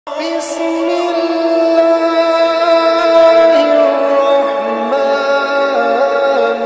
بسم الله الرحمن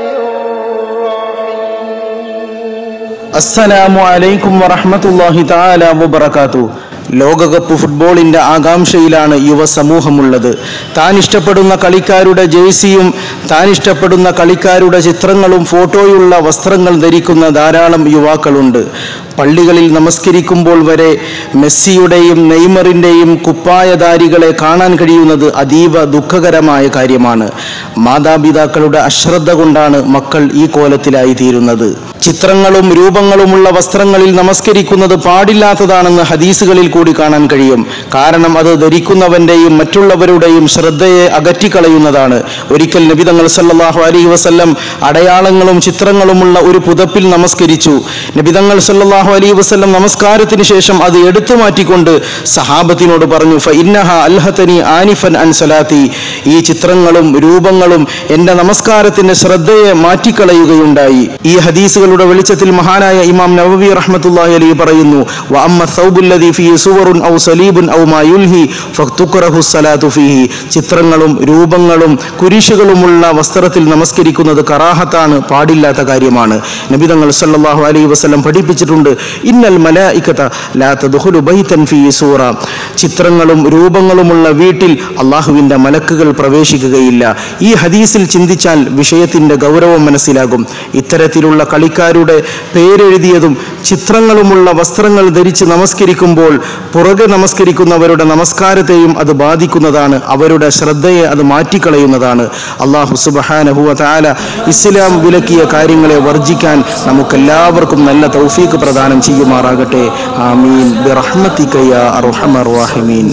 الرحيم അസ്സലാമു അലൈക്കും വറഹ്മത്തുള്ളാഹി തആല വബറകാതു ലോകകപ്പ് ഫുട്ബോളിന്റെ ആകാംക്ഷയിലാണ് യുവസമൂഹമുള്ളത് താൻ ഇഷ്ടപ്പെടുന്ന കളിക്കാരുടെ ജേഴ്സിയും താൻ ഇഷ്ടപ്പെടുന്ന കളിക്കാരുടെ ചിത്രങ്ങളും ഫോട്ടോയുള്ള വസ്ത്രങ്ങൾ ധരിക്കുന്ന ധാരാളം യുവാക്കളുണ്ട് പള്ളികളിൽ നമസ്കരിക്കുമ്പോൾ വരെ മെസ്സിയുടെയും നെയ്മറിൻ്റെയും കുപ്പായധാരികളെ കാണാൻ കഴിയുന്നത് അതീവ ദുഃഖകരമായ കാര്യമാണ് മാതാപിതാക്കളുടെ അശ്രദ്ധ കൊണ്ടാണ് മക്കൾ ഈ കോലത്തിലായി തീരുന്നത് ചിത്രങ്ങളും രൂപങ്ങളുമുള്ള വസ്ത്രങ്ങളിൽ നമസ്കരിക്കുന്നത് പാടില്ലാത്തതാണെന്ന് ഹദീസുകളിൽ കൂടി കാണാൻ കഴിയും കാരണം അത് ധരിക്കുന്നവന്റെയും മറ്റുള്ളവരുടെയും ശ്രദ്ധയെ അകറ്റിക്കളയുന്നതാണ് ഒരിക്കൽ നബിതങ്ങൾ സല്ലല്ലാഹു അലൈഹി വസല്ലം അടയാളങ്ങളും ചിത്രങ്ങളുമുള്ള ഒരു പുതപ്പിൽ നമസ്കരിച്ചു നബിതങ്ങൾ സല്ലല്ലാഹു അലൈഹി വസല്ലം നമസ്കാരത്തിന് ശേഷം അത് എടുത്തു മാറ്റിക്കൊണ്ട് സഹാബത്തിനോട് പറഞ്ഞു ഫ ഇന്നഹ അൽഹതനി ആനിഫൻ അൻ സലാത്തി ഈ ചിത്രങ്ങളും രൂപങ്ങളും എൻ്റെ നമസ്കാരത്തിന്റെ ശ്രദ്ധയെ മാറ്റിക്കളയുകയുണ്ടായി ഈ ഹദീസുകളുടെ വെളിച്ചത്തിൽ മഹാനായ ഇമാം നവവി റഹ്മത്തുള്ളാഹി അലൈഹി പറയുന്നു വ അമ്മ സൗബുല്ലദി ഫീ സുവറുൻ ഔ സലീബുൻ ഔ മാ യുൽഹി ഫതുക്റഹു സലാത്തു ഫീഹി ചിത്രങ്ങളും രൂപങ്ങളും കുരിശുകളുമുള്ള വസ്ത്രത്തിൽ നമസ്കരിക്കുന്നത് കറാഹത്താണ് പാടില്ലാത്ത കാര്യമാണ് നബിതങ്ങൾ സല്ലല്ലാഹു അലൈഹി വസല്ലം പഠിപ്പിച്ചിട്ടുണ്ട് ഇന്നൽ മലായികത ലാ തദ്ഖുലു ബൈതൻ ഫീ സൂറ ചിത്രങ്ങളും രൂപങ്ങളുമുള്ള വീട്ടിൽ അള്ളാഹുവിൻ്റെ മലക്കുകൾ പ്രവേശിക്കുകയില്ല ഈ ഹദീസിൽ ചിന്തിച്ചാൽ വിഷയത്തിൻ്റെ ഗൗരവം മനസ്സിലാകും ഇത്തരത്തിലുള്ള കളിക്കാരുടെ പേരെഴുതിയതും ചിത്രങ്ങളുമുള്ള വസ്ത്രങ്ങൾ ധരിച്ച് നമസ്കരിക്കുമ്പോൾ പുറകെ നമസ്കരിക്കുന്നവരുടെ നമസ്കാരത്തെയും അത് ബാധിക്കുന്നതാണ് അവരുടെ ശ്രദ്ധയെ അത് മാറ്റിക്കളയുന്നതാണ് അള്ളാഹു സുബഹാനഹുവ താല ഇസ്ലാം വിലക്കിയ കാര്യങ്ങളെ വർജിക്കാൻ നമുക്കെല്ലാവർക്കും നല്ല തൗഫീക്ക് പ്രദാനം ചെയ്യുമാറാകട്ടെ ആമീൻ ബിറഹ്മതിക യാ അർഹമർ റഹീമീൻ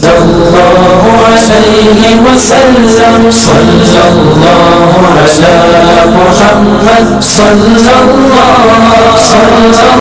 الله عليه وسلم صلى الله على محمد صلى الله صلى